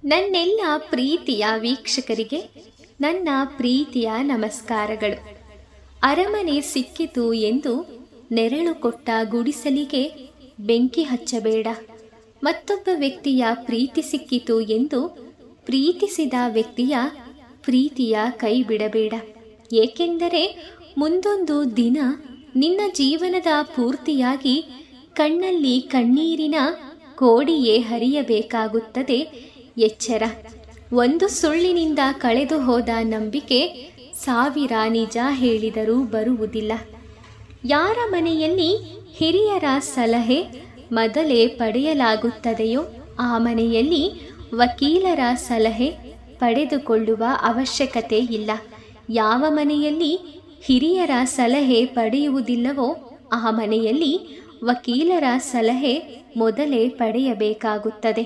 ನನ್ನೆಲ್ಲ ಪ್ರೀತಿಯ ವೀಕ್ಷಕರಿಗೆ ನನ್ನ ಪ್ರೀತಿಯ ನಮಸ್ಕಾರಗಳು ಅರಮನೆ ಸಿಕ್ಕಿತು ಎಂದು ನೆರಳು ಕೊಟ್ಟ ಗುಡಿಸಲಿಗೆ ಬೆಂಕಿ ಹಚ್ಚಬೇಡ ಮತ್ತೊಬ್ಬ ವ್ಯಕ್ತಿಯ ಪ್ರೀತಿ ಸಿಕ್ಕಿತು ಎಂದು ಪ್ರೀತಿಸಿದ ವ್ಯಕ್ತಿಯ ಪ್ರೀತಿಯ ಕೈ ಬಿಡಬೇಡ ಏಕೆಂದರೆ ಮುಂದೊಂದು ದಿನ ನಿನ್ನ ಜೀವನದ ಪೂರ್ತಿಯಾಗಿ ಕಣ್ಣಲ್ಲಿ ಕಣ್ಣೀರಿನ ಕೋಡಿಯೇ ಹರಿಯಬೇಕಾಗುತ್ತದೆ ಎಚ್ಚರ ಒಂದು ಸುಳ್ಳಿನಿಂದ ಕಳೆದು ಹೋದ ನಂಬಿಕೆ ಸಾವಿರ ನಿಜ ಹೇಳಿದರೂ ಬರುವುದಿಲ್ಲ ಯಾರ ಮನೆಯಲ್ಲಿ ಹಿರಿಯರ ಸಲಹೆ ಮೊದಲೇ ಪಡೆಯಲಾಗುತ್ತದೆಯೋ ಆ ಮನೆಯಲ್ಲಿ ವಕೀಲರ ಸಲಹೆ ಪಡೆದುಕೊಳ್ಳುವ ಅವಶ್ಯಕತೆ ಇಲ್ಲ ಯಾವ ಮನೆಯಲ್ಲಿ ಹಿರಿಯರ ಸಲಹೆ ಪಡೆಯುವುದಿಲ್ಲವೋ ಆ ಮನೆಯಲ್ಲಿ ವಕೀಲರ ಸಲಹೆ ಮೊದಲೇ ಪಡೆಯಬೇಕಾಗುತ್ತದೆ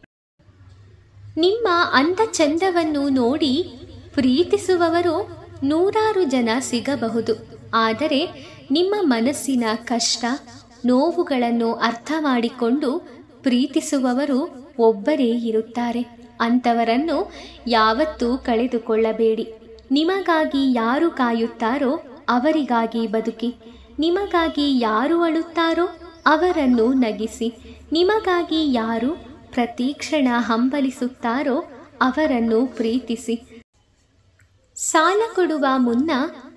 ನಿಮ್ಮ ಅಂದ ಚಂದವನ್ನು ನೋಡಿ ಪ್ರೀತಿಸುವವರು ನೂರಾರು ಜನ ಸಿಗಬಹುದು ಆದರೆ ನಿಮ್ಮ ಮನಸ್ಸಿನ ಕಷ್ಟ ನೋವುಗಳನ್ನು ಅರ್ಥ ಮಾಡಿಕೊಂಡು ಪ್ರೀತಿಸುವವರು ಒಬ್ಬರೇ ಇರುತ್ತಾರೆ ಅಂಥವರನ್ನು ಯಾವತ್ತೂ ಕಳೆದುಕೊಳ್ಳಬೇಡಿ ನಿಮಗಾಗಿ ಯಾರು ಕಾಯುತ್ತಾರೋ ಅವರಿಗಾಗಿ ಬದುಕಿ ನಿಮಗಾಗಿ ಯಾರು ಅಳುತ್ತಾರೋ ಅವರನ್ನು ನಗಿಸಿ ನಿಮಗಾಗಿ ಯಾರು ಪ್ರತೀಕ್ಷಣ ಹಂಬಲಿಸುತ್ತಾರೋ ಅವರನ್ನು ಪ್ರೀತಿಸಿ ಸಾಲ ಕೊಡುವ ಮುನ್ನ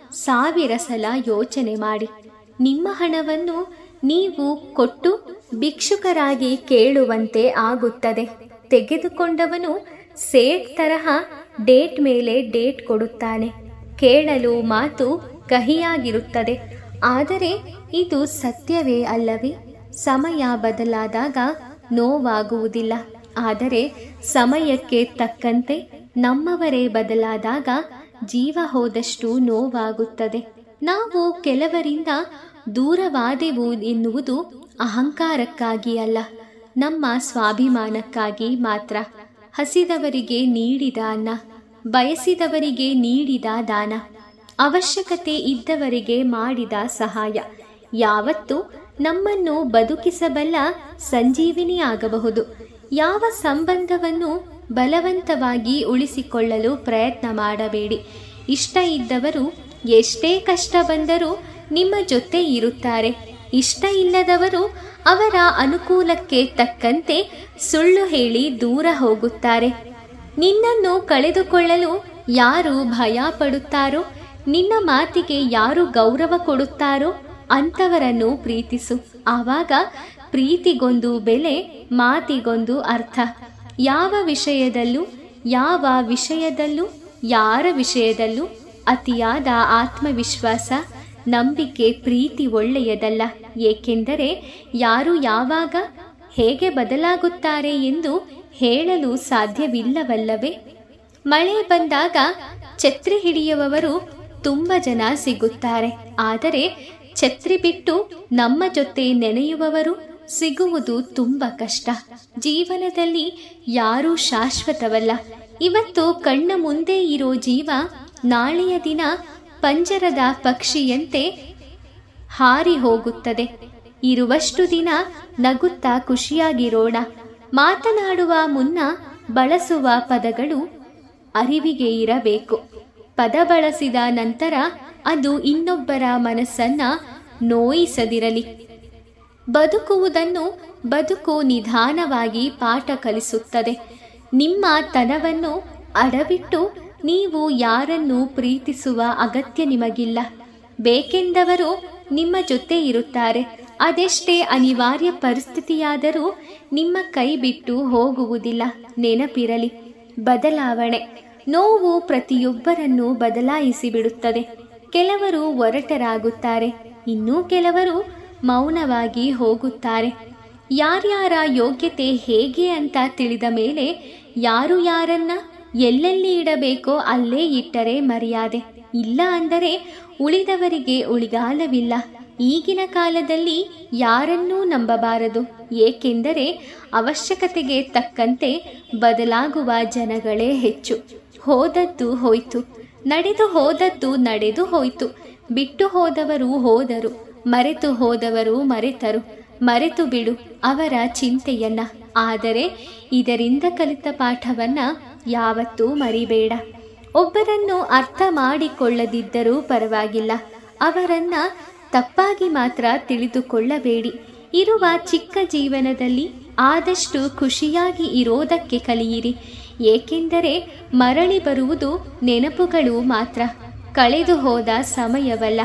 ಸಾವಿರ ಸಲ ಯೋಚನೆ ಮಾಡಿ ನಿಮ್ಮ ಹಣವನ್ನು ನೀವು ಕೊಟ್ಟು ಭಿಕ್ಷುಕರಾಗಿ ಕೇಳುವಂತೆ ಆಗುತ್ತದೆ ತೆಗೆದುಕೊಂಡವನು ಸೇಟ್ ತರಹ ಡೇಟ್ ಮೇಲೆ ಡೇಟ್ ಕೊಡುತ್ತಾನೆ ಕೇಳಲು ಮಾತು ಕಹಿಯಾಗಿರುತ್ತದೆ ಆದರೆ ಇದು ಸತ್ಯವೇ ಅಲ್ಲವೇ ಸಮಯ ಬದಲಾದಾಗ ನೋವಾಗುವುದಿಲ್ಲ ಆದರೆ ಸಮಯಕ್ಕೆ ತಕ್ಕಂತೆ ನಮ್ಮವರೇ ಬದಲಾದಾಗ ಜೀವ ಹೋದಷ್ಟು ನೋವಾಗುತ್ತದೆ ನಾವು ಕೆಲವರಿಂದ ದೂರವಾದೆವು ಎನ್ನುವುದು ಅಹಂಕಾರಕ್ಕಾಗಿ ಅಲ್ಲ ನಮ್ಮ ಸ್ವಾಭಿಮಾನಕ್ಕಾಗಿ ಮಾತ್ರ ಹಸಿದವರಿಗೆ ನೀಡಿದ ಅನ್ನ ಬಯಸಿದವರಿಗೆ ನೀಡಿದ ದಾನ ಅವಶ್ಯಕತೆ ಇದ್ದವರಿಗೆ ಮಾಡಿದ ಸಹಾಯ ಯಾವತ್ತು ನಮ್ಮನ್ನು ಬದುಕಿಸಬಲ್ಲ ಸಂಜೀವಿನಿಯಾಗಬಹುದು ಯಾವ ಸಂಬಂಧವನ್ನು ಬಲವಂತವಾಗಿ ಉಳಿಸಿಕೊಳ್ಳಲು ಪ್ರಯತ್ನ ಮಾಡಬೇಡಿ ಇಷ್ಟ ಇದ್ದವರು ಎಷ್ಟೇ ಕಷ್ಟ ಬಂದರೂ ನಿಮ್ಮ ಜೊತೆ ಇರುತ್ತಾರೆ ಇಷ್ಟ ಇಲ್ಲದವರು ಅವರ ಅನುಕೂಲಕ್ಕೆ ತಕ್ಕಂತೆ ಸುಳ್ಳು ಹೇಳಿ ದೂರ ಹೋಗುತ್ತಾರೆ ನಿನ್ನನ್ನು ಕಳೆದುಕೊಳ್ಳಲು ಯಾರು ಭಯ ಪಡುತ್ತಾರೋ ನಿನ್ನ ಮಾತಿಗೆ ಯಾರು ಗೌರವ ಕೊಡುತ್ತಾರೋ ಅಂಥವರನ್ನು ಪ್ರೀತಿಸು ಆವಾಗ ಪ್ರೀತಿಗೊಂದು ಬೆಲೆ ಮಾತಿಗೊಂದು ಅರ್ಥ ಯಾವ ವಿಷಯದಲ್ಲೂ ಯಾವ ವಿಷಯದಲ್ಲೂ ಯಾರ ವಿಷಯದಲ್ಲೂ ಅತಿಯಾದ ಆತ್ಮವಿಶ್ವಾಸ ನಂಬಿಕೆ ಪ್ರೀತಿ ಒಳ್ಳೆಯದಲ್ಲ ಏಕೆಂದರೆ ಯಾರು ಯಾವಾಗ ಹೇಗೆ ಬದಲಾಗುತ್ತಾರೆ ಎಂದು ಹೇಳಲು ಸಾಧ್ಯವಿಲ್ಲವಲ್ಲವೇ ಮಳೆ ಬಂದಾಗ ಛತ್ರಿ ಹಿಡಿಯುವವರು ತುಂಬ ಜನ ಸಿಗುತ್ತಾರೆ ಆದರೆ ಛತ್ರಿ ಬಿಟ್ಟು ನಮ್ಮ ಜೊತೆ ನೆನೆಯುವವರು ಸಿಗುವುದು ತುಂಬ ಕಷ್ಟ ಜೀವನದಲ್ಲಿ ಯಾರೂ ಶಾಶ್ವತವಲ್ಲ ಇವತ್ತು ಕಣ್ಣ ಮುಂದೆ ಇರೋ ಜೀವ ನಾಳೆಯ ದಿನ ಪಂಜರದ ಪಕ್ಷಿಯಂತೆ ಹಾರಿ ಹೋಗುತ್ತದೆ ಇರುವಷ್ಟು ದಿನ ನಗುತ್ತಾ ಖುಷಿಯಾಗಿರೋಣ ಮಾತನಾಡುವ ಮುನ್ನ ಬಳಸುವ ಪದಗಳು ಅರಿವಿಗೆ ಇರಬೇಕು ಪದ ಬಳಸಿದ ನಂತರ ಅದು ಇನ್ನೊಬ್ಬರ ಮನಸ್ಸನ್ನ ನೋಯಿಸದಿರಲಿ ಬದುಕುವುದನ್ನು ಬದುಕು ನಿಧಾನವಾಗಿ ಪಾಠ ಕಲಿಸುತ್ತದೆ ನಿಮ್ಮ ತನವನ್ನು ಅಡವಿಟ್ಟು ನೀವು ಯಾರನ್ನು ಪ್ರೀತಿಸುವ ಅಗತ್ಯ ನಿಮಗಿಲ್ಲ ಬೇಕೆಂದವರು ನಿಮ್ಮ ಜೊತೆ ಇರುತ್ತಾರೆ ಅದೆಷ್ಟೇ ಅನಿವಾರ್ಯ ಪರಿಸ್ಥಿತಿಯಾದರೂ ನಿಮ್ಮ ಕೈ ಬಿಟ್ಟು ಹೋಗುವುದಿಲ್ಲ ನೆನಪಿರಲಿ ಬದಲಾವಣೆ ನೋವು ಪ್ರತಿಯೊಬ್ಬರನ್ನು ಬದಲಾಯಿಸಿ ಬಿಡುತ್ತದೆ ಕೆಲವರು ಒರಟರಾಗುತ್ತಾರೆ ಇನ್ನೂ ಕೆಲವರು ಮೌನವಾಗಿ ಹೋಗುತ್ತಾರೆ ಯಾರ್ಯಾರ ಯೋಗ್ಯತೆ ಹೇಗೆ ಅಂತ ತಿಳಿದ ಮೇಲೆ ಯಾರು ಯಾರನ್ನ ಎಲ್ಲೆಲ್ಲಿ ಇಡಬೇಕೋ ಅಲ್ಲೇ ಇಟ್ಟರೆ ಮರ್ಯಾದೆ ಇಲ್ಲ ಅಂದರೆ ಉಳಿದವರಿಗೆ ಉಳಿಗಾಲವಿಲ್ಲ ಈಗಿನ ಕಾಲದಲ್ಲಿ ಯಾರನ್ನೂ ನಂಬಬಾರದು ಏಕೆಂದರೆ ಅವಶ್ಯಕತೆಗೆ ತಕ್ಕಂತೆ ಬದಲಾಗುವ ಜನಗಳೇ ಹೆಚ್ಚು ಹೋದದ್ದು ಹೋಯ್ತು ನಡೆದು ಹೋದದ್ದು ನಡೆದು ಹೋಯ್ತು ಬಿಟ್ಟು ಹೋದವರು ಹೋದರು ಮರೆತು ಹೋದವರು ಮರೆತರು ಮರೆತು ಬಿಡು ಅವರ ಚಿಂತೆಯನ್ನ ಆದರೆ ಇದರಿಂದ ಕಲಿತ ಪಾಠವನ್ನ ಯಾವತ್ತೂ ಮರಿಬೇಡ ಒಬ್ಬರನ್ನು ಅರ್ಥ ಮಾಡಿಕೊಳ್ಳದಿದ್ದರೂ ಪರವಾಗಿಲ್ಲ ಅವರನ್ನ ತಪ್ಪಾಗಿ ಮಾತ್ರ ತಿಳಿದುಕೊಳ್ಳಬೇಡಿ ಇರುವ ಚಿಕ್ಕ ಜೀವನದಲ್ಲಿ ಆದಷ್ಟು ಖುಷಿಯಾಗಿ ಇರೋದಕ್ಕೆ ಕಲಿಯಿರಿ ಏಕೆಂದರೆ ಮರಳಿ ಬರುವುದು ನೆನಪುಗಳು ಮಾತ್ರ ಕಳೆದು ಹೋದ ಸಮಯವಲ್ಲ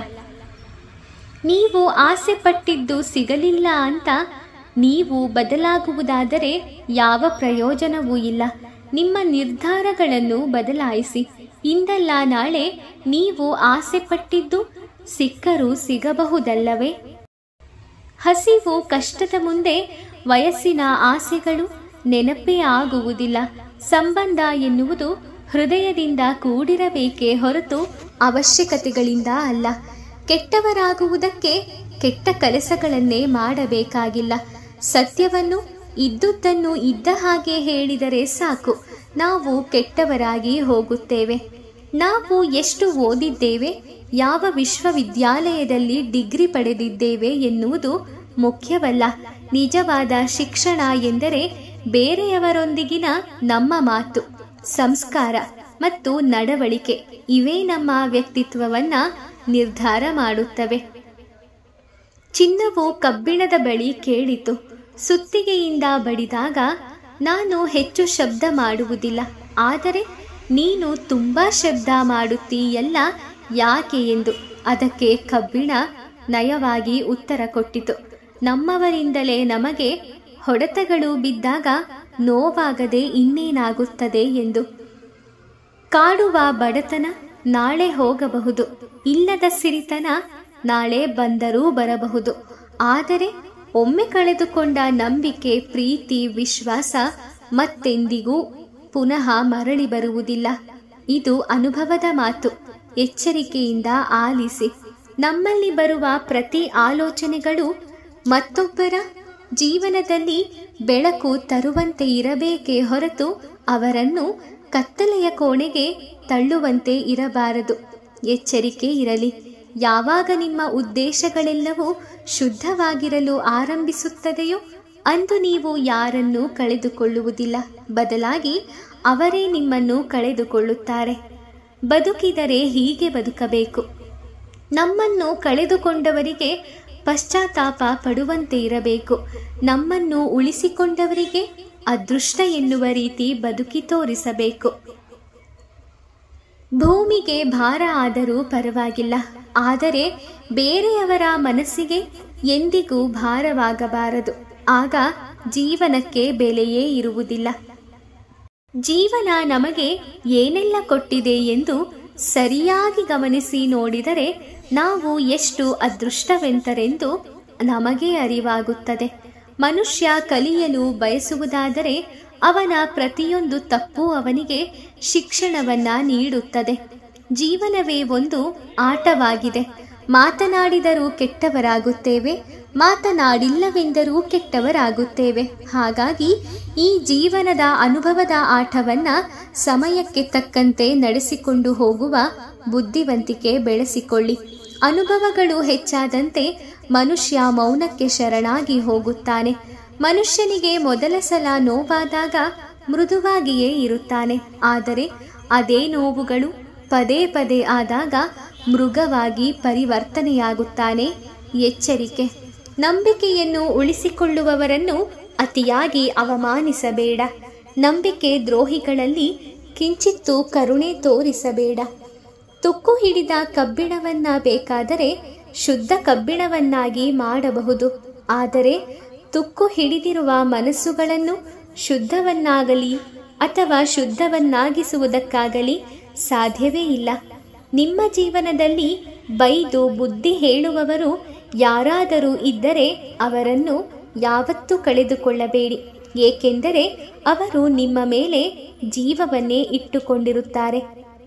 ನೀವು ಆಸೆ ಪಟ್ಟಿದ್ದು ಸಿಗಲಿಲ್ಲ ಅಂತ ನೀವು ಬದಲಾಗುವುದಾದರೆ ಯಾವ ಪ್ರಯೋಜನವೂ ಇಲ್ಲ ನಿಮ್ಮ ನಿರ್ಧಾರಗಳನ್ನು ಬದಲಾಯಿಸಿ ಇಂದಲ್ಲ ನಾಳೆ ನೀವು ಆಸೆ ಪಟ್ಟಿದ್ದು ಸಿಕ್ಕರೂ ಸಿಗಬಹುದಲ್ಲವೇ ಹಸಿವು ಕಷ್ಟದ ಮುಂದೆ ವಯಸ್ಸಿನ ಆಸೆಗಳು ನೆನಪೇ ಆಗುವುದಿಲ್ಲ ಸಂಬಂಧ ಎನ್ನುವುದು ಹೃದಯದಿಂದ ಕೂಡಿರಬೇಕೇ ಹೊರತು ಅವಶ್ಯಕತೆಗಳಿಂದ ಅಲ್ಲ ಕೆಟ್ಟವರಾಗುವುದಕ್ಕೆ ಕೆಟ್ಟ ಕೆಲಸಗಳನ್ನೇ ಮಾಡಬೇಕಾಗಿಲ್ಲ ಸತ್ಯವನ್ನು ಇದ್ದುದನ್ನು ಇದ್ದ ಹಾಗೆ ಹೇಳಿದರೆ ಸಾಕು ನಾವು ಕೆಟ್ಟವರಾಗಿ ಹೋಗುತ್ತೇವೆ ನಾವು ಎಷ್ಟು ಓದಿದ್ದೇವೆ ಯಾವ ವಿಶ್ವವಿದ್ಯಾಲಯದಲ್ಲಿ ಡಿಗ್ರಿ ಪಡೆದಿದ್ದೇವೆ ಎನ್ನುವುದು ಮುಖ್ಯವಲ್ಲ ನಿಜವಾದ ಶಿಕ್ಷಣ ಎಂದರೆ ಬೇರೆಯವರೊಂದಿಗಿನ ನಮ್ಮ ಮಾತು ಸಂಸ್ಕಾರ ಮತ್ತು ನಡವಳಿಕೆ ಇವೇ ನಮ್ಮ ವ್ಯಕ್ತಿತ್ವವನ್ನ ನಿರ್ಧಾರ ಮಾಡುತ್ತವೆ ಚಿನ್ನವು ಕಬ್ಬಿಣದ ಬಳಿ ಕೇಳಿತು ಸುತ್ತಿಗೆಯಿಂದ ಬಡಿದಾಗ ನಾನು ಹೆಚ್ಚು ಶಬ್ದ ಮಾಡುವುದಿಲ್ಲ ಆದರೆ ನೀನು ತುಂಬ ಶಬ್ದ ಮಾಡುತ್ತೀಯಲ್ಲ ಯಾಕೆ ಎಂದು ಅದಕ್ಕೆ ಕಬ್ಬಿಣ ನಯವಾಗಿ ಉತ್ತರ ಕೊಟ್ಟಿತು ನಮ್ಮವರಿಂದಲೇ ನಮಗೆ ಹೊಡೆತಗಳು ಬಿದ್ದಾಗ ನೋವಾಗದೆ ಇನ್ನೇನಾಗುತ್ತದೆ ಎಂದು ಕಾಡುವ ಬಡತನ ನಾಳೆ ಹೋಗಬಹುದು ಇಲ್ಲದ ಸಿರಿತನ ನಾಳೆ ಬಂದರೂ ಬರಬಹುದು ಆದರೆ ಒಮ್ಮೆ ಕಳೆದುಕೊಂಡ ನಂಬಿಕೆ ಪ್ರೀತಿ ವಿಶ್ವಾಸ ಮತ್ತೆಂದಿಗೂ ಪುನಃ ಮರಳಿ ಬರುವುದಿಲ್ಲ ಇದು ಅನುಭವದ ಮಾತು ಎಚ್ಚರಿಕೆಯಿಂದ ಆಲಿಸಿ ನಮ್ಮಲ್ಲಿ ಬರುವ ಪ್ರತಿ ಆಲೋಚನೆಗಳು ಮತ್ತೊಬ್ಬರ ಜೀವನದಲ್ಲಿ ಬೆಳಕು ತರುವಂತೆ ಇರಬೇಕೇ ಹೊರತು ಅವರನ್ನು ಕತ್ತಲೆಯ ಕೋಣೆಗೆ ತಳ್ಳುವಂತೆ ಇರಬಾರದು ಎಚ್ಚರಿಕೆ ಇರಲಿ ಯಾವಾಗ ನಿಮ್ಮ ಉದ್ದೇಶಗಳೆಲ್ಲವೂ ಶುದ್ಧವಾಗಿರಲು ಆರಂಭಿಸುತ್ತದೆಯೋ ಅಂದು ನೀವು ಯಾರನ್ನೂ ಕಳೆದುಕೊಳ್ಳುವುದಿಲ್ಲ ಬದಲಾಗಿ ಅವರೇ ನಿಮ್ಮನ್ನು ಕಳೆದುಕೊಳ್ಳುತ್ತಾರೆ ಬದುಕಿದರೆ ಹೀಗೆ ಬದುಕಬೇಕು ನಮ್ಮನ್ನು ಕಳೆದುಕೊಂಡವರಿಗೆ ಪಶ್ಚಾತ್ತಾಪ ಪಡುವಂತೆ ಇರಬೇಕು ನಮ್ಮನ್ನು ಉಳಿಸಿಕೊಂಡವರಿಗೆ ಅದೃಷ್ಟ ಎನ್ನುವ ರೀತಿ ಬದುಕಿ ತೋರಿಸಬೇಕು ಭೂಮಿಗೆ ಭಾರ ಆದರೂ ಪರವಾಗಿಲ್ಲ ಆದರೆ ಬೇರೆಯವರ ಮನಸ್ಸಿಗೆ ಎಂದಿಗೂ ಭಾರವಾಗಬಾರದು ಆಗ ಜೀವನಕ್ಕೆ ಬೆಲೆಯೇ ಇರುವುದಿಲ್ಲ ಜೀವನ ನಮಗೆ ಏನೆಲ್ಲ ಕೊಟ್ಟಿದೆ ಎಂದು ಸರಿಯಾಗಿ ಗಮನಿಸಿ ನೋಡಿದರೆ ನಾವು ಎಷ್ಟು ಅದೃಷ್ಟವೆಂತರೆಂದು ನಮಗೆ ಅರಿವಾಗುತ್ತದೆ ಮನುಷ್ಯ ಕಲಿಯಲು ಬಯಸುವುದಾದರೆ ಅವನ ಪ್ರತಿಯೊಂದು ತಪ್ಪು ಅವನಿಗೆ ಶಿಕ್ಷಣವನ್ನ ನೀಡುತ್ತದೆ ಜೀವನವೇ ಒಂದು ಆಟವಾಗಿದೆ ಮಾತನಾಡಿದರೂ ಕೆಟ್ಟವರಾಗುತ್ತೇವೆ ಮಾತನಾಡಿಲ್ಲವೆಂದರೂ ಕೆಟ್ಟವರಾಗುತ್ತೇವೆ ಹಾಗಾಗಿ ಈ ಜೀವನದ ಅನುಭವದ ಆಟವನ್ನ ಸಮಯಕ್ಕೆ ತಕ್ಕಂತೆ ನಡೆಸಿಕೊಂಡು ಹೋಗುವ ಬುದ್ಧಿವಂತಿಕೆ ಬೆಳೆಸಿಕೊಳ್ಳಿ ಅನುಭವಗಳು ಹೆಚ್ಚಾದಂತೆ ಮನುಷ್ಯ ಮೌನಕ್ಕೆ ಶರಣಾಗಿ ಹೋಗುತ್ತಾನೆ ಮನುಷ್ಯನಿಗೆ ಮೊದಲ ಸಲ ನೋವಾದಾಗ ಮೃದುವಾಗಿಯೇ ಇರುತ್ತಾನೆ ಆದರೆ ಅದೇ ನೋವುಗಳು ಪದೇ ಪದೇ ಆದಾಗ ಮೃಗವಾಗಿ ಪರಿವರ್ತನೆಯಾಗುತ್ತಾನೆ ಎಚ್ಚರಿಕೆ ನಂಬಿಕೆಯನ್ನು ಉಳಿಸಿಕೊಳ್ಳುವವರನ್ನು ಅತಿಯಾಗಿ ಅವಮಾನಿಸಬೇಡ ನಂಬಿಕೆ ದ್ರೋಹಿಗಳಲ್ಲಿ ಕಿಂಚಿತ್ತೂ ಕರುಣೆ ತೋರಿಸಬೇಡ ತುಕ್ಕು ಹಿಡಿದ ಕಬ್ಬಿಣವನ್ನ ಬೇಕಾದರೆ ಶುದ್ಧ ಕಬ್ಬಿಣವನ್ನಾಗಿ ಮಾಡಬಹುದು ಆದರೆ ತುಕ್ಕು ಹಿಡಿದಿರುವ ಮನಸ್ಸುಗಳನ್ನು ಶುದ್ಧವನ್ನಾಗಲಿ ಅಥವಾ ಶುದ್ಧವನ್ನಾಗಿಸುವುದಕ್ಕಾಗಲಿ ಸಾಧ್ಯವೇ ಇಲ್ಲ ನಿಮ್ಮ ಜೀವನದಲ್ಲಿ ಬೈದು ಬುದ್ಧಿ ಹೇಳುವವರು ಯಾರಾದರೂ ಇದ್ದರೆ ಅವರನ್ನು ಯಾವತ್ತೂ ಕಳೆದುಕೊಳ್ಳಬೇಡಿ ಏಕೆಂದರೆ ಅವರು ನಿಮ್ಮ ಮೇಲೆ ಜೀವವನ್ನೇ ಇಟ್ಟುಕೊಂಡಿರುತ್ತಾರೆ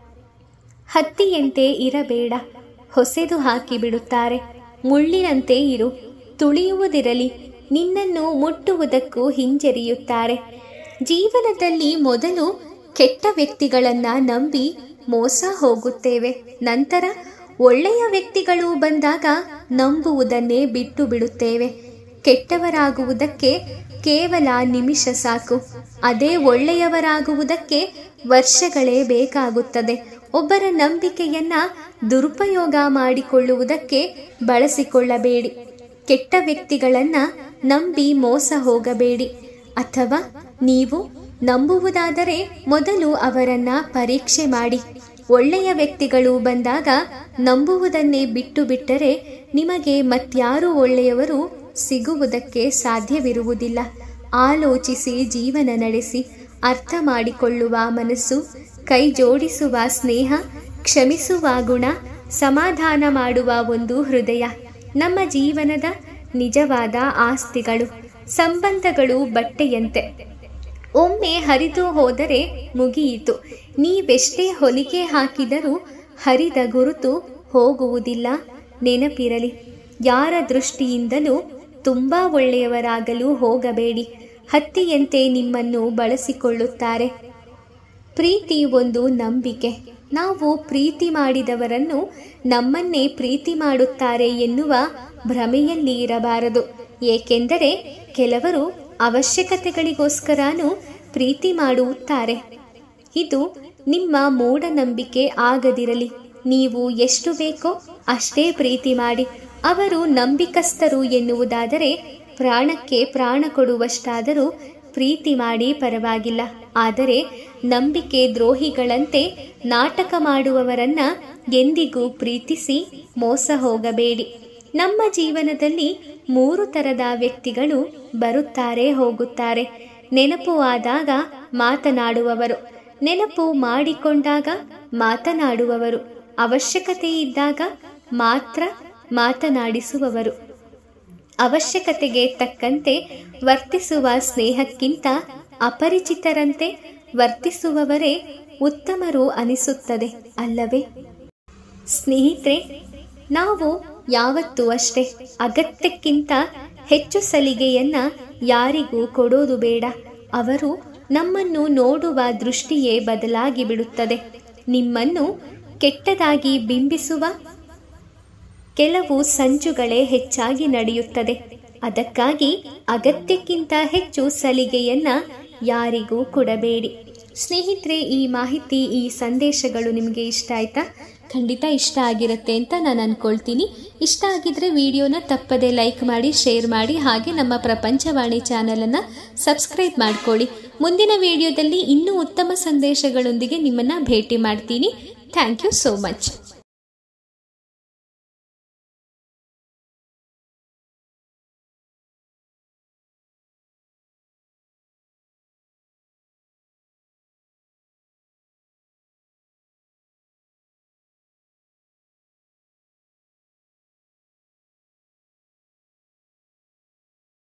ಹತ್ತಿಯಂತೆ ಇರಬೇಡ ಹೊಸೆದು ಹಾಕಿ ಬಿಡುತ್ತಾರೆ ಮುಳ್ಳಿನಂತೆ ಇರು ತುಳಿಯುವುದಿರಲಿ ನಿನ್ನನ್ನು ಮುಟ್ಟುವುದಕ್ಕೂ ಹಿಂಜರಿಯುತ್ತಾರೆ ಜೀವನದಲ್ಲಿ ಮೊದಲು ಕೆಟ್ಟ ವ್ಯಕ್ತಿಗಳನ್ನ ನಂಬಿ ಮೋಸ ಹೋಗುತ್ತೇವೆ ನಂತರ ಒಳ್ಳೆಯ ವ್ಯಕ್ತಿಗಳು ಬಂದಾಗ ನಂಬುವುದನ್ನೇ ಬಿಟ್ಟು ಬಿಡುತ್ತೇವೆ ಕೆಟ್ಟವರಾಗುವುದಕ್ಕೆ ಕೇವಲ ನಿಮಿಷ ಸಾಕು ಅದೇ ಒಳ್ಳೆಯವರಾಗುವುದಕ್ಕೆ ವರ್ಷಗಳೇ ಬೇಕಾಗುತ್ತದೆ ಒಬ್ಬರ ನಂಬಿಕೆಯನ್ನ ದುರುಪಯೋಗ ಮಾಡಿಕೊಳ್ಳುವುದಕ್ಕೆ ಬಳಸಿಕೊಳ್ಳಬೇಡಿ ಕೆಟ್ಟ ವ್ಯಕ್ತಿಗಳನ್ನ ನಂಬಿ ಮೋಸ ಹೋಗಬೇಡಿ ಅಥವಾ ನೀವು ನಂಬುವುದಾದರೆ ಮೊದಲು ಅವರನ್ನ ಪರೀಕ್ಷೆ ಮಾಡಿ ಒಳ್ಳೆಯ ವ್ಯಕ್ತಿಗಳು ಬಂದಾಗ ನಂಬುವುದನ್ನೇ ಬಿಟ್ಟು ಬಿಟ್ಟರೆ ನಿಮಗೆ ಮತ್ಯಾರು ಒಳ್ಳೆಯವರು ಸಿಗುವುದಕ್ಕೆ ಸಾಧ್ಯವಿರುವುದಿಲ್ಲ ಆಲೋಚಿಸಿ ಜೀವನ ನಡೆಸಿ ಅರ್ಥ ಮಾಡಿಕೊಳ್ಳುವ ಮನಸ್ಸು ಕೈ ಜೋಡಿಸುವ ಸ್ನೇಹ ಕ್ಷಮಿಸುವ ಗುಣ ಸಮಾಧಾನ ಮಾಡುವ ಒಂದು ಹೃದಯ ನಮ್ಮ ಜೀವನದ ನಿಜವಾದ ಆಸ್ತಿಗಳು ಸಂಬಂಧಗಳು ಬಟ್ಟೆಯಂತೆ ಒಮ್ಮೆ ಹರಿದು ಹೋದರೆ ಮುಗಿಯಿತು ನೀವೆಷ್ಟೇ ಹೊಲಿಗೆ ಹಾಕಿದರೂ ಹರಿದ ಗುರುತು ಹೋಗುವುದಿಲ್ಲ ನೆನಪಿರಲಿ ಯಾರ ದೃಷ್ಟಿಯಿಂದಲೂ ತುಂಬ ಒಳ್ಳೆಯವರಾಗಲು ಹೋಗಬೇಡಿ ಹತ್ತಿಯಂತೆ ನಿಮ್ಮನ್ನು ಬಳಸಿಕೊಳ್ಳುತ್ತಾರೆ ಪ್ರೀತಿ ಒಂದು ನಂಬಿಕೆ ನಾವು ಪ್ರೀತಿ ಮಾಡಿದವರನ್ನು ನಮ್ಮನ್ನೇ ಪ್ರೀತಿ ಮಾಡುತ್ತಾರೆ ಎನ್ನುವ ಭ್ರಮೆಯಲ್ಲಿ ಇರಬಾರದು ಏಕೆಂದರೆ ಕೆಲವರು ಅವಶ್ಯಕತೆಗಳಿಗೋಸ್ಕರನೂ ಪ್ರೀತಿ ಮಾಡುತ್ತಾರೆ ಇದು ನಿಮ್ಮ ಮೂಢನಂಬಿಕೆ ಆಗದಿರಲಿ ನೀವು ಎಷ್ಟು ಬೇಕೋ ಅಷ್ಟೇ ಪ್ರೀತಿ ಮಾಡಿ ಅವರು ನಂಬಿಕಸ್ಥರು ಎನ್ನುವುದಾದರೆ ಪ್ರಾಣಕ್ಕೆ ಪ್ರಾಣ ಕೊಡುವಷ್ಟಾದರೂ ಪ್ರೀತಿ ಮಾಡಿ ಪರವಾಗಿಲ್ಲ ಆದರೆ ನಂಬಿಕೆ ದ್ರೋಹಿಗಳಂತೆ ನಾಟಕ ಮಾಡುವವರನ್ನ ಎಂದಿಗೂ ಪ್ರೀತಿಸಿ ಮೋಸ ಹೋಗಬೇಡಿ ನಮ್ಮ ಜೀವನದಲ್ಲಿ ಮೂರು ಥರದ ವ್ಯಕ್ತಿಗಳು ಬರುತ್ತಾರೆ ಹೋಗುತ್ತಾರೆ ನೆನಪು ಆದಾಗ ಮಾತನಾಡುವವರು ನೆನಪು ಮಾಡಿಕೊಂಡಾಗ ಮಾತನಾಡುವವರು ಅವಶ್ಯಕತೆ ಇದ್ದಾಗ ಮಾತ್ರ ಮಾತನಾಡಿಸುವವರು ಅವಶ್ಯಕತೆಗೆ ತಕ್ಕಂತೆ ವರ್ತಿಸುವ ಸ್ನೇಹಕ್ಕಿಂತ ಅಪರಿಚಿತರಂತೆ ವರ್ತಿಸುವವರೇ ಉತ್ತಮರು ಅನಿಸುತ್ತದೆ ಅಲ್ಲವೇ ಸ್ನೇಹಿತರೆ ನಾವು ಯಾವತ್ತೂ ಅಷ್ಟೇ ಅಗತ್ಯಕ್ಕಿಂತ ಹೆಚ್ಚು ಸಲಿಗೆಯನ್ನ ಯಾರಿಗೂ ಕೊಡೋದು ಬೇಡ ಅವರು ನಮ್ಮನ್ನು ನೋಡುವ ದೃಷ್ಟಿಯೇ ಬದಲಾಗಿ ಬಿಡುತ್ತದೆ ನಿಮ್ಮನ್ನು ಕೆಟ್ಟದಾಗಿ ಬಿಂಬಿಸುವ ಕೆಲವು ಸಂಚುಗಳೇ ಹೆಚ್ಚಾಗಿ ನಡೆಯುತ್ತದೆ ಅದಕ್ಕಾಗಿ ಅಗತ್ಯಕ್ಕಿಂತ ಹೆಚ್ಚು ಸಲಿಗೆಯನ್ನ ಯಾರಿಗೂ ಕೊಡಬೇಡಿ ಸ್ನೇಹಿತರೆ ಈ ಮಾಹಿತಿ ಈ ಸಂದೇಶಗಳು ನಿಮಗೆ ಇಷ್ಟ ಆಯ್ತಾ ಖಂಡಿತ ಇಷ್ಟ ಆಗಿರುತ್ತೆ ಅಂತ ನಾನು ಅಂದ್ಕೊಳ್ತೀನಿ ಇಷ್ಟ ಆಗಿದ್ರೆ ವಿಡಿಯೋನ ತಪ್ಪದೆ ಲೈಕ್ ಮಾಡಿ ಶೇರ್ ಮಾಡಿ ಹಾಗೆ ನಮ್ಮ ಪ್ರಪಂಚವಾಣಿ ಚಾನಲನ್ನು ಸಬ್ಸ್ಕ್ರೈಬ್ ಮಾಡ್ಕೊಳ್ಳಿ ಮುಂದಿನ ವಿಡಿಯೋದಲ್ಲಿ ಇನ್ನೂ ಉತ್ತಮ ಸಂದೇಶಗಳೊಂದಿಗೆ ನಿಮ್ಮನ್ನು ಭೇಟಿ ಮಾಡ್ತೀನಿ ಥ್ಯಾಂಕ್ ಯು ಸೋ ಮಚ್